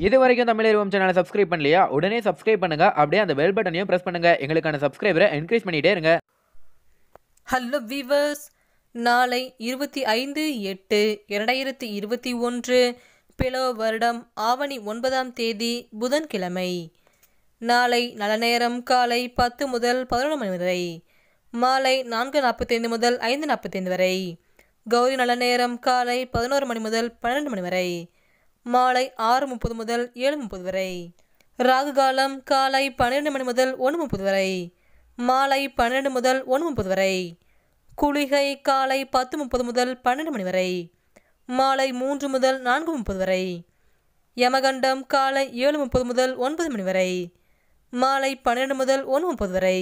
இது வரைக்கும் தமிழ் சேனலை சப்ஸ்கிரைப் பண்ணலையா உடனே சப்ஸ்கிரைப் பண்ணுங்க அப்படியே அந்த பெல் பட்டனையும் பிரஸ் பண்ணுங்க எங்களுக்கான சப்ஸ்கிரைபரை என்கரேஜ் பண்ணிட்டே இருங்க ஹலோ வீவர்ஸ் நாளை இருபத்தி ஐந்து எட்டு இரண்டாயிரத்தி இருபத்தி ஒன்று பிளவ வருடம் ஆவணி ஒன்பதாம் தேதி புதன்கிழமை நாளை நல்ல நேரம் காலை பத்து முதல் பதினொன்று மணி வரை மாலை நான்கு நாற்பத்தைந்து முதல் ஐந்து நாற்பத்தைந்து வரை கௌரி நல்ல நேரம் காலை பதினோரு மணி முதல் பன்னிரெண்டு மணி வரை மாலை ஆறு முப்பது முதல் ஏழு முப்பது வரை ராகு காலம் காலை பன்னிரெண்டு மணி முதல் ஒன்று முப்பது வரை மாலை பன்னிரெண்டு முதல் ஒன்று முப்பது வரை குளிகை காலை பத்து முப்பது முதல் பன்னெண்டு மணி வரை மாலை மூன்று முதல் நான்கு முப்பது வரை யமகண்டம் காலை ஏழு முப்பது முதல் ஒன்பது மணி வரை மாலை பன்னிரெண்டு முதல் ஒன்று முப்பது வரை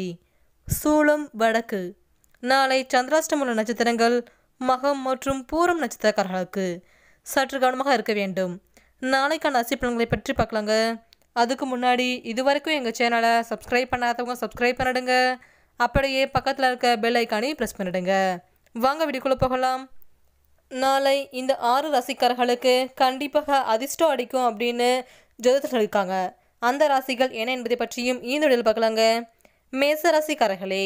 சூளம் வடக்கு நாளை சந்திராஷ்டமுள்ள நட்சத்திரங்கள் மகம் மற்றும் பூரம் நட்சத்திரக்காரர்களுக்கு சற்று கவனமாக இருக்க வேண்டும் நாளைக்கான ராசி பலன்களை பற்றி பார்க்கலாங்க அதுக்கு முன்னாடி இதுவரைக்கும் எங்கள் சேனலை சப்ஸ்கிரைப் பண்ணாதவங்க சப்ஸ்கிரைப் பண்ணிடுங்க அப்படியே பக்கத்தில் இருக்க பெல் ஐக்கானையும் ப்ரெஸ் பண்ணிடுங்க வாங்க வீடியோக்குள்ளே போகலாம் நாளை இந்த ஆறு ராசிக்காரர்களுக்கு கண்டிப்பாக அதிர்ஷ்டம் அடிக்கும் அப்படின்னு ஜோதிடர் சொல்லியிருக்காங்க அந்த ராசிகள் என்ன என்பதை பற்றியும் இந்த வீடியோவில் பார்க்கலாங்க மேச ராசிக்காரர்களே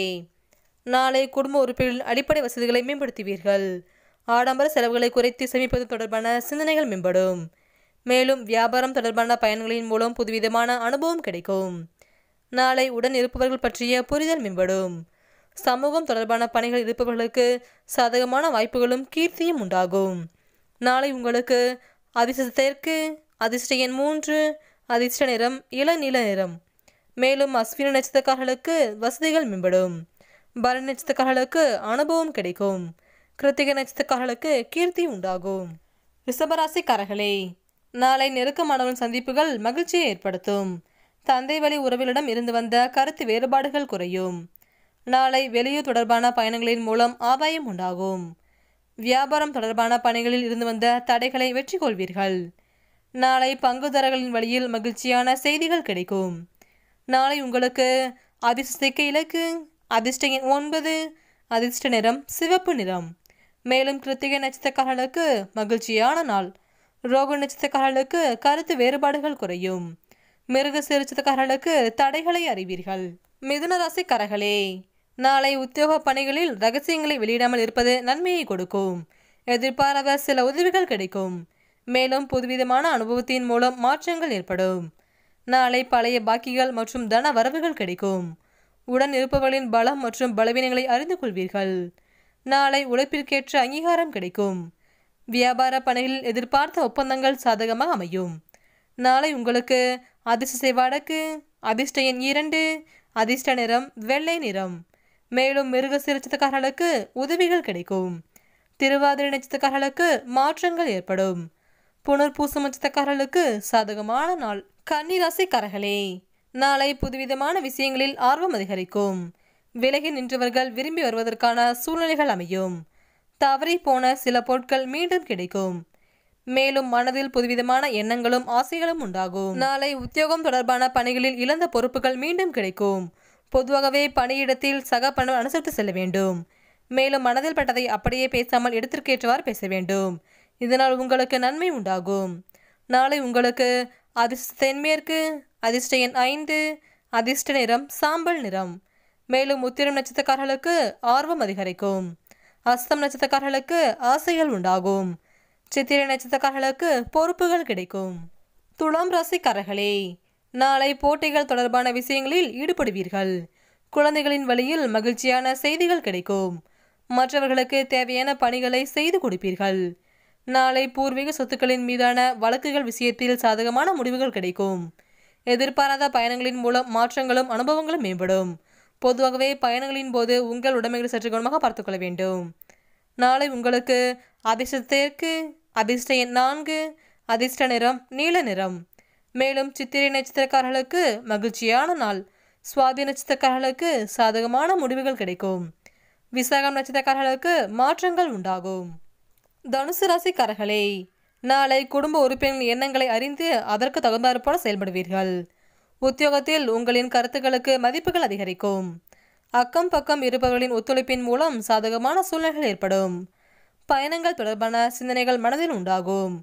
நாளை குடும்ப உறுப்பினர்களின் அடிப்படை வசதிகளை மேம்படுத்துவீர்கள் ஆடம்பர செலவுகளை குறைத்து சேமிப்பது தொடர்பான சிந்தனைகள் மேம்படும் மேலும் வியாபாரம் தொடர்பான பயன்களின் மூலம் புதுவிதமான அனுபவம் கிடைக்கும் நாளை உடன் இருப்பவர்கள் பற்றிய புரிதல் மேம்படும் சமூகம் தொடர்பான பணிகள் இருப்பவர்களுக்கு சாதகமான வாய்ப்புகளும் கீர்த்தியும் உண்டாகும் நாளை உங்களுக்கு அதிர்ஷ்ட தெற்கு அதிர்ஷ்ட எண் மூன்று அதிர்ஷ்ட நிறம் இளநீல நிறம் மேலும் அஸ்வினி நட்சத்திரக்காரர்களுக்கு வசதிகள் மேம்படும் பரணி நட்சத்திரக்காரர்களுக்கு அனுபவம் கிடைக்கும் கிருத்திகை நட்சத்திரக்காரர்களுக்கு கீர்த்தி உண்டாகும் ரிஷபராசிக்காரர்களே நாளை நெருக்கமானவன் சந்திப்புகள் மகிழ்ச்சியை ஏற்படுத்தும் தந்தை வழி உறவிலிடம் இருந்து வந்த கருத்து வேறுபாடுகள் குறையும் நாளை வெளியூர் தொடர்பான பயணங்களின் மூலம் ஆதாயம் உண்டாகும் வியாபாரம் தொடர்பான பணிகளில் இருந்து வந்த தடைகளை வெற்றி கொள்வீர்கள் நாளை பங்குதாரர்களின் வழியில் மகிழ்ச்சியான செய்திகள் கிடைக்கும் நாளை உங்களுக்கு அதிர்ஷ்ட இலக்கு அதிர்ஷ்ட எண் ஒன்பது அதிர்ஷ்ட நிறம் சிவப்பு நிறம் மேலும் கிருத்திகை நட்சத்திரக்காரர்களுக்கு மகிழ்ச்சியான நாள் ரோக நட்சத்திரக்காரர்களுக்கு கருத்து வேறுபாடுகள் குறையும் மிருக நட்சத்திரக்காரர்களுக்கு தடைகளை அறிவீர்கள் மிதுன ராசிக்காரர்களே நாளை உத்தியோக பணிகளில் ரகசியங்களை வெளியிடாமல் இருப்பது நன்மையை கொடுக்கும் எதிர்பாராத சில உதவிகள் கிடைக்கும் மேலும் புதுவிதமான அனுபவத்தின் மூலம் மாற்றங்கள் ஏற்படும் நாளை பழைய பாக்கிகள் மற்றும் தன வரவுகள் கிடைக்கும் உடன் இருப்பவர்களின் பலம் மற்றும் பலவீனங்களை அறிந்து கொள்வீர்கள் நாளை உழைப்பிற்கேற்ற அங்கீகாரம் கிடைக்கும் வியாபார பணிகளில் எதிர்பார்த்த ஒப்பந்தங்கள் சாதகமாக அமையும் நாளை உங்களுக்கு அதிர்ஷ்ட வடக்கு அதிர்ஷ்ட எண் இரண்டு அதிர்ஷ்ட நிறம் வெள்ளை நிறம் மேலும் மிருக சிறுச்சத்துக்காரர்களுக்கு உதவிகள் கிடைக்கும் திருவாதிரை நட்சத்திரக்காரர்களுக்கு மாற்றங்கள் ஏற்படும் புனர்பூசம் நட்சத்திரக்காரர்களுக்கு சாதகமான நாள் கன்னிராசிக்காரர்களே நாளை புதுவிதமான விஷயங்களில் ஆர்வம் அதிகரிக்கும் விலகி நின்றவர்கள் விரும்பி வருவதற்கான சூழ்நிலைகள் அமையும் தவறி போன சில பொருட்கள் மீண்டும் கிடைக்கும் மேலும் மனதில் புதுவிதமான எண்ணங்களும் ஆசைகளும் உண்டாகும் நாளை உத்தியோகம் தொடர்பான பணிகளில் இழந்த பொறுப்புகள் மீண்டும் கிடைக்கும் பொதுவாகவே பணியிடத்தில் சக பணி அனுசரித்து செல்ல வேண்டும் மேலும் மனதில் பட்டதை அப்படியே பேசாமல் இடத்திற்கேற்றவாறு பேச வேண்டும் இதனால் உங்களுக்கு நன்மை உண்டாகும் நாளை உங்களுக்கு அதிர்ஷ்ட தென்மேற்கு அதிர்ஷ்ட எண் ஐந்து அதிர்ஷ்ட நிறம் சாம்பல் நிறம் மேலும் உத்திரம் நட்சத்திரக்காரர்களுக்கு ஆர்வம் அதிகரிக்கும் அஸ்தம் நட்சத்திரக்காரர்களுக்கு ஆசைகள் உண்டாகும் சித்திரை நட்சத்திரக்காரர்களுக்கு பொறுப்புகள் கிடைக்கும் துலாம் ராசிக்காரர்களே நாளை போட்டிகள் தொடர்பான விஷயங்களில் ஈடுபடுவீர்கள் குழந்தைகளின் வழியில் மகிழ்ச்சியான செய்திகள் கிடைக்கும் மற்றவர்களுக்கு தேவையான பணிகளை செய்து கொடுப்பீர்கள் நாளை பூர்வீக சொத்துக்களின் மீதான வழக்குகள் விஷயத்தில் சாதகமான முடிவுகள் கிடைக்கும் எதிர்பாராத பயணங்களின் மூலம் மாற்றங்களும் அனுபவங்களும் மேம்படும் பொதுவாகவே பயணங்களின் போது உங்கள் உடைமைகளை சற்று கவனமாக பார்த்துக்கொள்ள வேண்டும் நாளை உங்களுக்கு அதிர்ஷ்ட தெற்கு அதிர்ஷ்ட எண் நான்கு அதிர்ஷ்ட நிறம் நீல நிறம் மேலும் சித்திரை நட்சத்திரக்காரர்களுக்கு மகிழ்ச்சியான நாள் சுவாதி நட்சத்திரக்காரர்களுக்கு சாதகமான முடிவுகள் கிடைக்கும் விசாகம் நட்சத்திரக்காரர்களுக்கு மாற்றங்கள் உண்டாகும் தனுசு ராசிக்காரர்களே நாளை குடும்ப உறுப்பினர்களின் எண்ணங்களை அறிந்து அதற்கு தகுந்தாற் போல செயல்படுவீர்கள் உத்தியோகத்தில் உங்களின் கருத்துக்களுக்கு மதிப்புகள் அதிகரிக்கும் அக்கம் பக்கம் இருப்பவர்களின் ஒத்துழைப்பின் மூலம் சாதகமான சூழ்நிலைகள் ஏற்படும் பயணங்கள் தொடர்பான சிந்தனைகள் மனதில் உண்டாகும்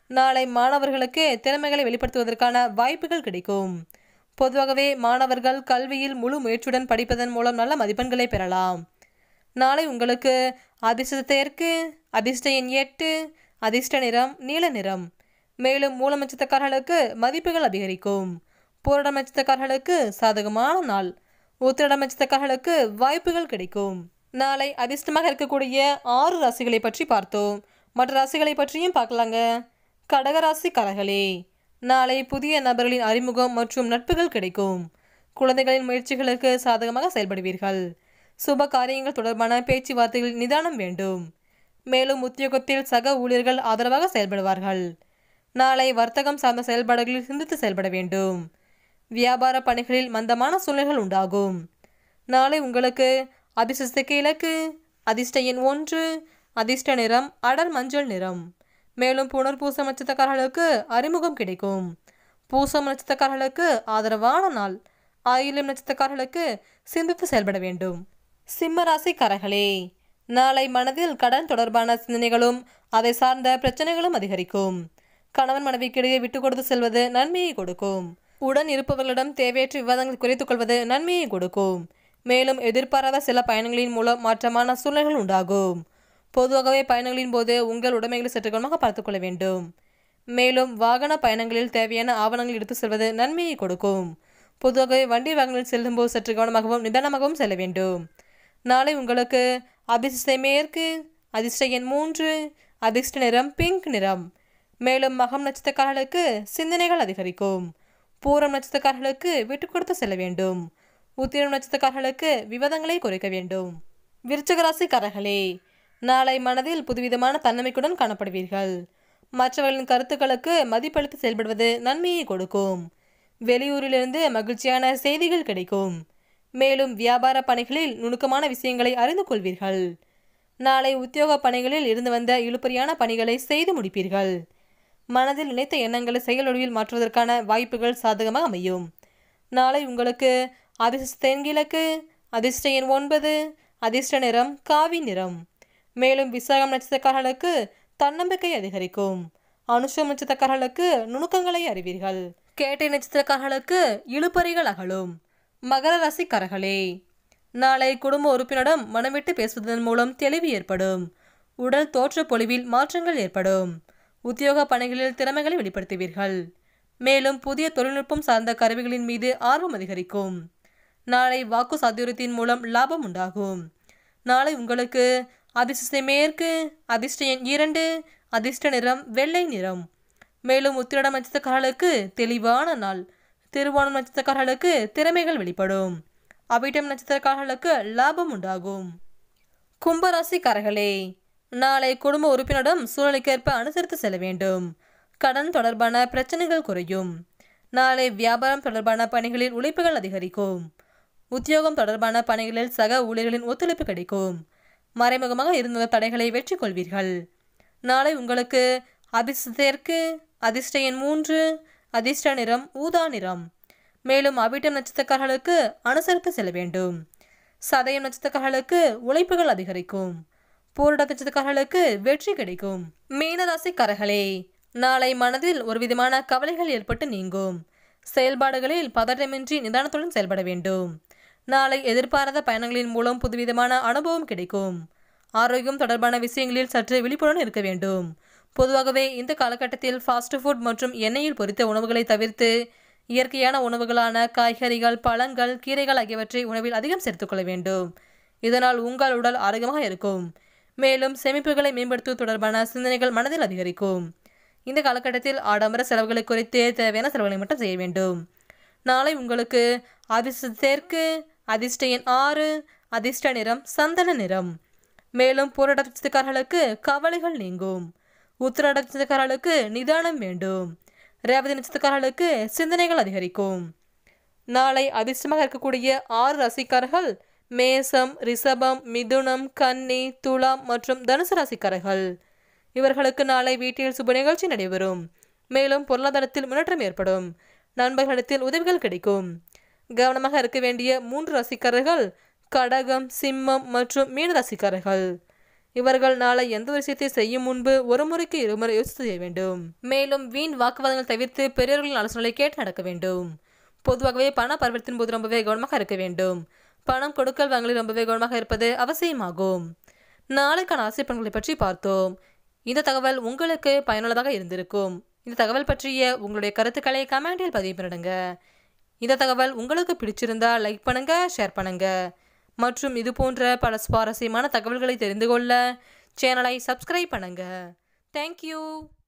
நாளை மாணவர்களுக்கு திறமைகளை வெளிப்படுத்துவதற்கான வாய்ப்புகள் கிடைக்கும் பொதுவாகவே மாணவர்கள் கல்வியில் முழு முயற்சியுடன் படிப்பதன் மூலம் நல்ல மதிப்பெண்களை பெறலாம் நாளை உங்களுக்கு அதிர்ஷ்டத்திற்கு அதிர்ஷ்ட எண் எட்டு அதிர்ஷ்ட நிறம் நீல நிறம் மேலும் மூல நட்சத்திரக்காரர்களுக்கு மதிப்புகள் அதிகரிக்கும் பூரடம் நட்சத்திரக்காரர்களுக்கு சாதகமான நாள் உத்திரடம் நட்சத்திரக்காரர்களுக்கு வாய்ப்புகள் கிடைக்கும் நாளை அதிர்ஷ்டமாக இருக்கக்கூடிய ஆறு ராசிகளை பற்றி பார்த்தோம் மற்ற ராசிகளை பற்றியும் பார்க்கலாங்க கடகராசிக்காரர்களே நாளை புதிய நபர்களின் அறிமுகம் மற்றும் நட்புகள் கிடைக்கும் குழந்தைகளின் முயற்சிகளுக்கு சாதகமாக செயல்படுவீர்கள் சுப காரியங்கள் தொடர்பான பேச்சுவார்த்தைகளில் நிதானம் வேண்டும் மேலும் உத்தியோகத்தில் சக ஊழியர்கள் ஆதரவாக செயல்படுவார்கள் நாளை வர்த்தகம் சார்ந்த செயல்பாடுகளில் சிந்தித்து செயல்பட வேண்டும் வியாபார பணிகளில் மந்தமான சூழ்நிலைகள் உண்டாகும் நாளை உங்களுக்கு அதிர்ஷ்டத்துக்கு இலக்கு அதிர்ஷ்ட எண் ஒன்று அதிர்ஷ்ட நிறம் அடர் மஞ்சள் நிறம் மேலும் புனர்பூசம் நட்சத்திரக்காரர்களுக்கு அறிமுகம் கிடைக்கும் பூசம் நட்சத்திரக்காரர்களுக்கு ஆதரவான நாள் ஆயிலம் நட்சத்திரக்காரர்களுக்கு சிந்தித்து செயல்பட வேண்டும் சிம்ம ராசிக்காரர்களே நாளை மனதில் கடன் தொடர்பான சிந்தனைகளும் அதை சார்ந்த பிரச்சனைகளும் அதிகரிக்கும் கணவன் மனைவிக்கிடையே விட்டு கொடுத்து செல்வது நன்மையை கொடுக்கும் உடன் இருப்பவர்களிடம் தேவையற்ற விவாதங்கள் குறைத்துக் கொள்வது நன்மையை கொடுக்கும் மேலும் எதிர்பாராத சில பயணங்களின் மூலம் மாற்றமான சூழ்நிலைகள் உண்டாகும் பொதுவாகவே பயணங்களின் போது உங்கள் உடைமைகளை சற்று கவனமாக பார்த்துக் கொள்ள வேண்டும் மேலும் வாகன பயணங்களில் தேவையான ஆவணங்கள் எடுத்து செல்வது நன்மையை கொடுக்கும் பொதுவாகவே வண்டி வாகனங்களில் செல்லும்போது சற்று கவனமாகவும் நிதானமாகவும் செல்ல வேண்டும் நாளை உங்களுக்கு அதிர்ஷ்ட மேற்கு அதிர்ஷ்ட எண் மூன்று அதிர்ஷ்ட நிறம் பிங்க் நிறம் மேலும் மகம் நட்சத்திரக்காரர்களுக்கு சிந்தனைகள் அதிகரிக்கும் பூரம் நட்சத்திரக்காரர்களுக்கு விட்டு கொடுத்து செல்ல வேண்டும் உத்திரம் நட்சத்திரக்காரர்களுக்கு விவாதங்களை குறைக்க வேண்டும் விருச்சக ராசிக்காரர்களே நாளை மனதில் புதுவிதமான தன்னமைக்குடன் காணப்படுவீர்கள் மற்றவர்களின் கருத்துக்களுக்கு மதிப்பளித்து செயல்படுவது நன்மையை கொடுக்கும் வெளியூரிலிருந்து மகிழ்ச்சியான செய்திகள் கிடைக்கும் மேலும் வியாபார பணிகளில் நுணுக்கமான விஷயங்களை அறிந்து கொள்வீர்கள் நாளை உத்தியோக பணிகளில் இருந்து வந்த இழுபறியான பணிகளை செய்து முடிப்பீர்கள் மனதில் நினைத்த எண்ணங்களை செயல் வடிவில் மாற்றுவதற்கான வாய்ப்புகள் சாதகமாக அமையும் நாளை உங்களுக்கு அதிர்ஷ்ட தென்கிழக்கு அதிர்ஷ்ட எண் ஒன்பது அதிர்ஷ்ட நிறம் காவி நிறம் மேலும் விசாகம் நட்சத்திரக்காரர்களுக்கு தன்னம்பிக்கை அதிகரிக்கும் அனுஷம் நட்சத்திரக்காரர்களுக்கு நுணுக்கங்களை அறிவீர்கள் கேட்டை நட்சத்திரக்காரர்களுக்கு இழுபறிகள் அகலும் மகர ராசிக்காரர்களே நாளை குடும்ப உறுப்பினரிடம் மனமிட்டு பேசுவதன் மூலம் தெளிவு ஏற்படும் உடல் தோற்ற பொலிவில் மாற்றங்கள் ஏற்படும் உத்தியோக பணிகளில் திறமைகளை வெளிப்படுத்துவீர்கள் மேலும் புதிய தொழில்நுட்பம் சார்ந்த கருவிகளின் மீது ஆர்வம் அதிகரிக்கும் நாளை வாக்கு சாதுரியத்தின் மூலம் லாபம் உண்டாகும் நாளை உங்களுக்கு அதிர்ஷ்ட மேற்கு அதிர்ஷ்ட எண் இரண்டு அதிர்ஷ்ட நிறம் வெள்ளை நிறம் மேலும் உத்திரடம் நட்சத்திரக்காரர்களுக்கு தெளிவான நாள் திருவோணம் நட்சத்திரக்காரர்களுக்கு திறமைகள் வெளிப்படும் அவிட்டம் நட்சத்திரக்காரர்களுக்கு லாபம் உண்டாகும் கும்பராசிக்காரர்களே நாளை குடும்ப உறுப்பினரிடம் சூழ்நிலைக்கேற்ப அனுசரித்து செல்ல வேண்டும் கடன் தொடர்பான பிரச்சனைகள் குறையும் நாளை வியாபாரம் தொடர்பான பணிகளில் உழைப்புகள் அதிகரிக்கும் உத்தியோகம் தொடர்பான பணிகளில் சக ஊழியர்களின் ஒத்துழைப்பு கிடைக்கும் மறைமுகமாக இருந்த தடைகளை வெற்றி கொள்வீர்கள் நாளை உங்களுக்கு அதிர்ஷ்டத்திற்கு அதிர்ஷ்ட எண் மூன்று அதிர்ஷ்ட நிறம் ஊதா நிறம் மேலும் அவிட்டம் நட்சத்திரக்காரர்களுக்கு அனுசரித்து செல்ல வேண்டும் சதயம் நட்சத்திரக்காரர்களுக்கு உழைப்புகள் அதிகரிக்கும் பூரட நட்சத்திரக்காரர்களுக்கு வெற்றி கிடைக்கும் மீனராசிக்காரர்களே நாளை மனதில் ஒரு விதமான கவலைகள் ஏற்பட்டு நீங்கும் செயல்பாடுகளில் பதட்டமின்றி நிதானத்துடன் செயல்பட வேண்டும் நாளை எதிர்பாராத பயணங்களின் மூலம் புதுவிதமான அனுபவம் கிடைக்கும் ஆரோக்கியம் தொடர்பான விஷயங்களில் சற்று விழிப்புடன் இருக்க வேண்டும் பொதுவாகவே இந்த காலகட்டத்தில் ஃபாஸ்ட் ஃபுட் மற்றும் எண்ணெயில் பொரித்த உணவுகளை தவிர்த்து இயற்கையான உணவுகளான காய்கறிகள் பழங்கள் கீரைகள் ஆகியவற்றை உணவில் அதிகம் சேர்த்துக்கொள்ள வேண்டும் இதனால் உங்கள் உடல் ஆரோக்கியமாக இருக்கும் மேலும் சேமிப்புகளை மேம்படுத்துவது தொடர்பான சிந்தனைகள் மனதில் அதிகரிக்கும் இந்த காலகட்டத்தில் ஆடம்பர செலவுகளை குறைத்து தேவையான செலவுகளை மட்டும் செய்ய வேண்டும் நாளை உங்களுக்கு அதிர்ஷ்ட தேர்க்கு அதிர்ஷ்ட எண் ஆறு அதிர்ஷ்ட நிறம் சந்தன நிறம் மேலும் போராட்டக்காரர்களுக்கு கவலைகள் நீங்கும் உத்திராட நட்சத்திரக்காரர்களுக்கு நிதானம் வேண்டும் ரேவதி நட்சத்திரக்காரர்களுக்கு சிந்தனைகள் அதிகரிக்கும் நாளை அதிர்ஷ்டமாக இருக்கக்கூடிய ஆறு ராசிக்காரர்கள் மேசம் ரிஷபம் மிதுனம் கன்னி துலாம் மற்றும் தனுசு ராசிக்காரர்கள் இவர்களுக்கு நாளை வீட்டில் சுப நிகழ்ச்சி நடைபெறும் மேலும் பொருளாதாரத்தில் முன்னேற்றம் ஏற்படும் நண்பர்களிடத்தில் உதவிகள் கிடைக்கும் கவனமாக இருக்க வேண்டிய மூன்று ராசிக்காரர்கள் கடகம் சிம்மம் மற்றும் மீன ராசிக்காரர்கள் இவர்கள் நாளை எந்த ஒரு விஷயத்தை செய்யும் முன்பு ஒரு முறைக்கு இருமுறை யோசித்து செய்ய வேண்டும் மேலும் வீண் வாக்குவாதங்கள் தவிர்த்து பெரியவர்களின் ஆலோசனைகளை கேட்டு நடக்க வேண்டும் பொதுவாகவே பண பரிவர்த்தனை போது ரொம்பவே கவனமாக இருக்க வேண்டும் பணம் கொடுக்கல் வாங்கலில் ரொம்பவே கவனமாக இருப்பது அவசியமாகும் நாளைக்கான ஆசை பலன்களை பற்றி பார்த்தோம் இந்த தகவல் உங்களுக்கு பயனுள்ளதாக இருந்திருக்கும் இந்த தகவல் பற்றிய உங்களுடைய கருத்துக்களை கமெண்டில் பதிவு பண்ணிடுங்க இந்த தகவல் உங்களுக்கு பிடிச்சிருந்தா லைக் பண்ணுங்க ஷேர் பண்ணுங்க மற்றும் இது போன்ற பல சுவாரஸ்யமான தகவல்களை தெரிந்து கொள்ள சேனலை சப்ஸ்கிரைப் பண்ணுங்க தேங்க்யூ